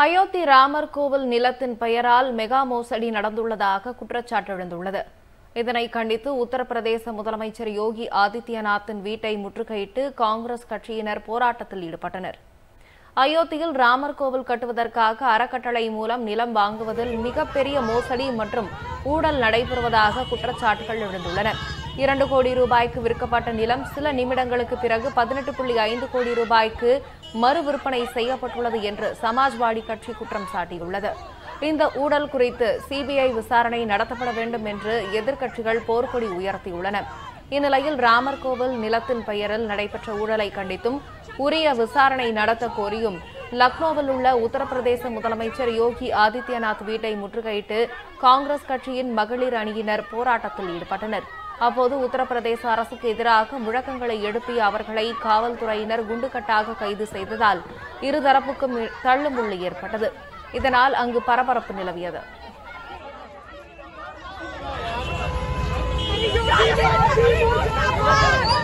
அயோத்தி ராமர் கோவில் நிலத்தின் பெயரால் மெகா மோசடி நடந்துள்ளதாக குற்றச்சாட்டு எழுந்துள்ளது இதனை கண்டித்து உத்தரப்பிரதேச முதலமைச்சர் யோகி ஆதித்யநாத்தின் வீட்டை முற்றுகையிட்டு காங்கிரஸ் கட்சியினர் போராட்டத்தில் ஈடுபட்டனர் அயோத்தியில் ராமர் கோவில் கட்டுவதற்காக அறக்கட்டளை மூலம் நிலம் வாங்குவதில் மிகப்பெரிய மோசடி மற்றும் ஊழல் நடைபெறுவதாக குற்றச்சாட்டுகள் எழுந்துள்ளன இரண்டு கோடி ரூபாய்க்கு விற்கப்பட்ட நிலம் சில நிமிடங்களுக்கு பிறகு பதினெட்டு புள்ளி ஐந்து கோடி ரூபாய்க்கு மறு விற்பனை செய்யப்பட்டுள்ளது என்று சமாஜ்வாடி கட்சி குற்றம் சாட்டியுள்ளது இந்த ஊழல் குறித்து சிபிஐ விசாரணை நடத்தப்பட வேண்டும் என்று எதிர்க்கட்சிகள் போர்க்கொடி உயர்த்தியுள்ளன இந்நிலையில் ராமர் கோவில் நிலத்தின் பெயரில் நடைபெற்ற ஊழலை கண்டித்தும் உரிய விசாரணை நடத்த கோரியும் லக்னோவில் உள்ள உத்தரப்பிரதேச முதலமைச்சர் யோகி ஆதித்யநாத் வீட்டை முற்றுகையிட்டு காங்கிரஸ் கட்சியின் மகளிர் அணியினர் போராட்டத்தில் ஈடுபட்டனர் அப்போது உத்தரப்பிரதேச அரசுக்கு எதிராக முழக்கங்களை எழுப்பிய அவர்களை காவல்துறையினர் குண்டுகட்டாக கைது செய்ததால் இருதரப்புக்கும் தள்ளுமுள்ளு ஏற்பட்டது இதனால் அங்கு பரபரப்பு நிலவியது Thank you.